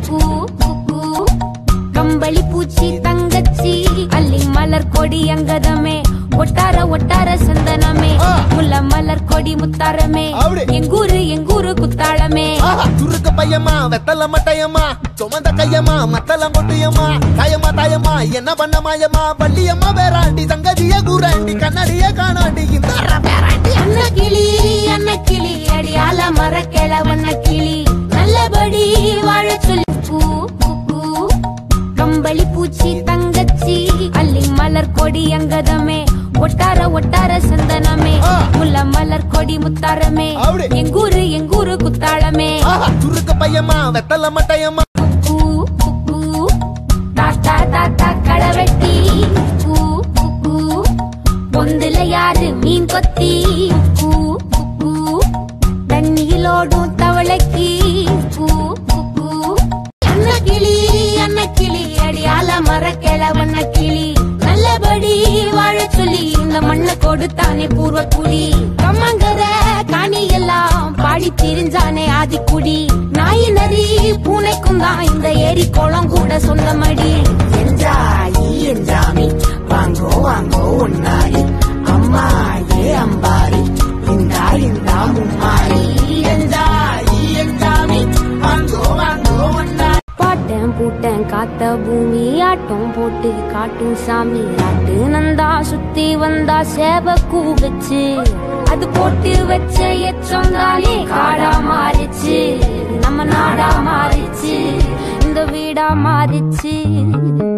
பூ பூ, பூ. கம்பளி பூச்சி தங்கச்சி அள்ளி மலர் கொடி அங்கதமே ஒட்டார ஒட்டார சந்தனமே ஆ. முல்ல மலர் கொடி முத்தாரமே அப்படி. எங்கூரு எங்கூரு குத்தாளமே ஆஹா, துருக்கு பையம்மா வெத்தல மட்டையம்மா சுமந்த கையம்மா மத்தல மொட்டையம்மா தாயம்மா தாயம்மா என்ன பண்ண மாயம்மா பள்ளியம்மா வேறாண்டி சங்கதிய கூறாண்டி கண்ணாடிய காணாண்டி இந்த பேராண்டி அண்ண கிளி அண்ண கிளி அடியால மரக்கிள வண்ண கிளி நல்லபடி வாழ சொல்லி பூ பூ, பூ. கம்பளி பூச்சி தங்கச்சி அள்ளி மலர் கொடி அங்கதமே ஒட்டார ஒட்டார சந்தனமே ஆ. முல்ல மலர் கொடி முத்தாரமே அப்படி. எங்கூரு எங்கூரு குத்தாளமே ஆஹா, துருக்கு பையம்மா வெத்தல மட்டையம்மா பூ பூ, பூ. தாத்தா தாத்தா களவெட்டி பூ பூ, பூ. பொந்துல யாரு மீன் கொத்தி பூ பூ, பூ. தண்ணியிலோடும் தவளைக்கு பூ பூ, பூ. அன்ன கிளி அன்ன கிளி அடியால மரக்கிள வண்ண கிளி நல்லபடி வாழ சொல்லி இந்த மண்ணை கொடுத்தானே பூர்வ குடி கம்மங்கர காணி எல்லாம் பாடி திரிஞ்சானே ஆதிக்குடி நாய் நரி பூனைக்கும் தான் இந்த ஏரி குளம் கூட சொந்தமடி என்றாயி என்றாமி வாங்கோ வாங்கோ உன்னாரி அம்மா ஏ அம்பாரி இந்தா இந்தா மும்மாரி என்றாயி என்றாமி வாங்கோ வாங்கோ உன்னாரி பாட்டன் பூட்டன் காத்த பூமி ஆட்டம் போட்டு காட்டும் சாமி ஆட்டு நந்தா சுத்தி வந்தா சேவ கூ வச்சு அது போட்டு வச்ச எச்சம் தானே காடா மாறிச்சு நம்ம நாடா மாறிச்சு இந்த வீடா மாறிச்சு